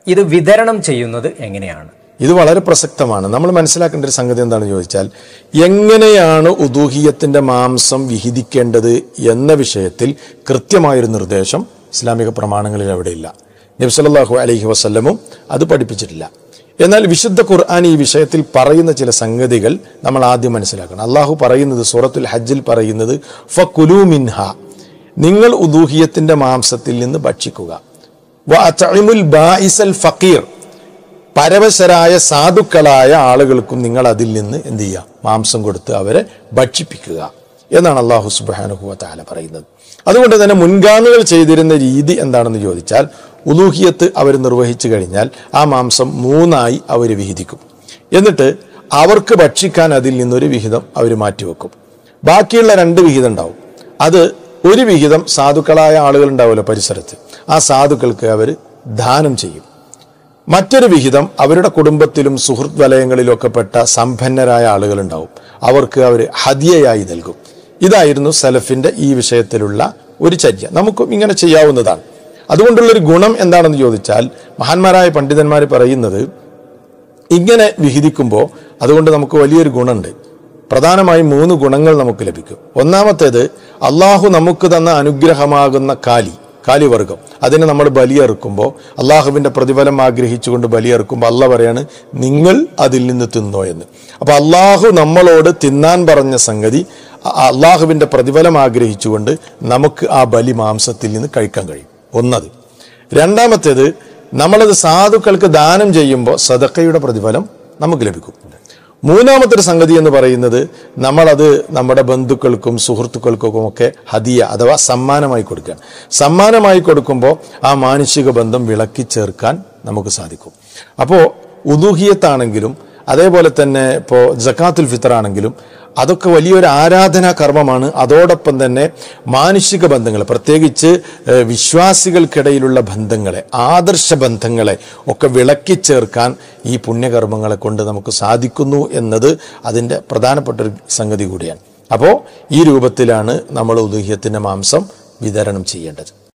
ഇത് വിതരണം ചെയ്യുന്നത് എങ്ങനെയാണ് ഇത് വളരെ പ്രസക്തമാണ് നമ്മൾ മനസ്സിലാക്കേണ്ട ഒരു സംഗതി എന്താണെന്ന് ചോദിച്ചാൽ എങ്ങനെയാണ് ഉദൂഹിയത്തിന്റെ മാംസം വിഹിതിക്കേണ്ടത് എന്ന വിഷയത്തിൽ കൃത്യമായൊരു നിർദ്ദേശം ഇസ്ലാമിക പ്രമാണങ്ങളിൽ അവിടെയില്ല നബ്സല്ലാഹു അലൈഹി വസല്ലമും അത് പഠിപ്പിച്ചിട്ടില്ല എന്നാൽ വിശുദ്ധ ഖുർആൻ ഈ വിഷയത്തിൽ പറയുന്ന ചില സംഗതികൾ നമ്മൾ ആദ്യം മനസ്സിലാക്കണം അള്ളാഹു പറയുന്നത് സൂറത്തുൽ ഹജ്ജിൽ പറയുന്നത് ഫ മിൻഹ നിങ്ങൾ ഉദൂഹിയത്തിന്റെ മാംസത്തിൽ നിന്ന് ഭക്ഷിക്കുക വ അത്ഇമുൽ ബാഇസൽ ഫക്കീർ പരവശരായ സാധുക്കളായ ആളുകൾക്കും നിങ്ങൾ അതിൽ നിന്ന് എന്ത് ചെയ്യുക മാംസം കൊടുത്ത് അവരെ ഭക്ഷിപ്പിക്കുക എന്നാണ് അള്ളാഹു സുബാനുഹുവ താല പറയുന്നത് അതുകൊണ്ട് തന്നെ മുൻഗാമികൾ ചെയ്തിരുന്ന രീതി എന്താണെന്ന് ചോദിച്ചാൽ ഉലൂഹിയത്ത് അവർ നിർവഹിച്ചു കഴിഞ്ഞാൽ ആ മാംസം മൂന്നായി അവർ വിഹിതിക്കും എന്നിട്ട് അവർക്ക് ഭക്ഷിക്കാൻ അതിൽ നിന്നൊരു വിഹിതം അവർ മാറ്റിവെക്കും ബാക്കിയുള്ള രണ്ട് വിഹിതം ഉണ്ടാവും അത് ഒരു വിഹിതം സാധുക്കളായ ആളുകൾ ഉണ്ടാവുമല്ലോ പരിസരത്ത് ആ സാധുക്കൾക്ക് അവർ ദാനം ചെയ്യും മറ്റൊരു വിഹിതം അവരുടെ കുടുംബത്തിലും സുഹൃത്ത് വലയങ്ങളിലൊക്കെ പെട്ട സമ്പന്നരായ ആളുകളുണ്ടാവും അവർക്ക് അവർ ഹദിയയായി നൽകും ഇതായിരുന്നു സലഫിന്റെ ഈ വിഷയത്തിലുള്ള ഒരു ചര്യ നമുക്കും ഇങ്ങനെ ചെയ്യാവുന്നതാണ് അതുകൊണ്ടുള്ളൊരു ഗുണം എന്താണെന്ന് ചോദിച്ചാൽ മഹാന്മാരായ പണ്ഡിതന്മാർ പറയുന്നത് ഇങ്ങനെ വിഹിതിക്കുമ്പോൾ അതുകൊണ്ട് നമുക്ക് വലിയൊരു ഗുണമുണ്ട് പ്രധാനമായും മൂന്ന് ഗുണങ്ങൾ നമുക്ക് ലഭിക്കും ഒന്നാമത്തേത് അള്ളാഹു നമുക്ക് തന്ന അനുഗ്രഹമാകുന്ന കാലി കാലിവർഗം അതിന് നമ്മൾ ബലിയെറുക്കുമ്പോൾ അള്ളാഹുവിൻ്റെ പ്രതിഫലം ആഗ്രഹിച്ചുകൊണ്ട് ബലിയെറുക്കുമ്പോൾ അല്ല പറയാണ് നിങ്ങൾ അതിൽ നിന്ന് തിന്നോ എന്ന് അപ്പോൾ അള്ളാഹു നമ്മളോട് തിന്നാൻ പറഞ്ഞ സംഗതി അ- അള്ളാഹുവിൻ്റെ പ്രതിഫലം ആഗ്രഹിച്ചുകൊണ്ട് നമുക്ക് ആ ബലി മാംസത്തിൽ നിന്ന് കഴിക്കാൻ കഴിയും ഒന്നത് രണ്ടാമത്തേത് നമ്മളത് സാധുക്കൾക്ക് ദാനം ചെയ്യുമ്പോൾ സദക്കയുടെ പ്രതിഫലം നമുക്ക് ലഭിക്കും മൂന്നാമത്തെ ഒരു സംഗതി എന്ന് പറയുന്നത് നമ്മളത് നമ്മുടെ ബന്ധുക്കൾക്കും സുഹൃത്തുക്കൾക്കും ഒക്കെ ഹദിയ അഥവാ സമ്മാനമായി കൊടുക്കുകയാണ് സമ്മാനമായി കൊടുക്കുമ്പോൾ ആ മാനുഷിക ബന്ധം വിളക്കി ചേർക്കാൻ നമുക്ക് സാധിക്കും അപ്പോൾ ഉദൂഹിയത്താണെങ്കിലും അതേപോലെ തന്നെ ഇപ്പോൾ ജക്കാത്തുൽ ഫിത്തർ ആണെങ്കിലും അതൊക്കെ വലിയൊരു ആരാധനാ കർമ്മമാണ് അതോടൊപ്പം തന്നെ മാനുഷിക ബന്ധങ്ങൾ പ്രത്യേകിച്ച് ഏഹ്, വിശ്വാസികൾക്കിടയിലുള്ള ബന്ധങ്ങളെ ആദർശ ബന്ധങ്ങളെ ഒക്കെ വിളക്കി ചേർക്കാൻ ഈ പുണ്യകർമ്മങ്ങളെ കൊണ്ട് നമുക്ക് സാധിക്കുന്നു എന്നത് അതിൻ്റെ പ്രധാനപ്പെട്ട ഒരു സംഗതി കൂടിയാണ് അപ്പോൾ ഈ രൂപത്തിലാണ് നമ്മൾ ഉദൂഹ്യത്തിൻ്റെ മാംസം വിതരണം ചെയ്യേണ്ടത്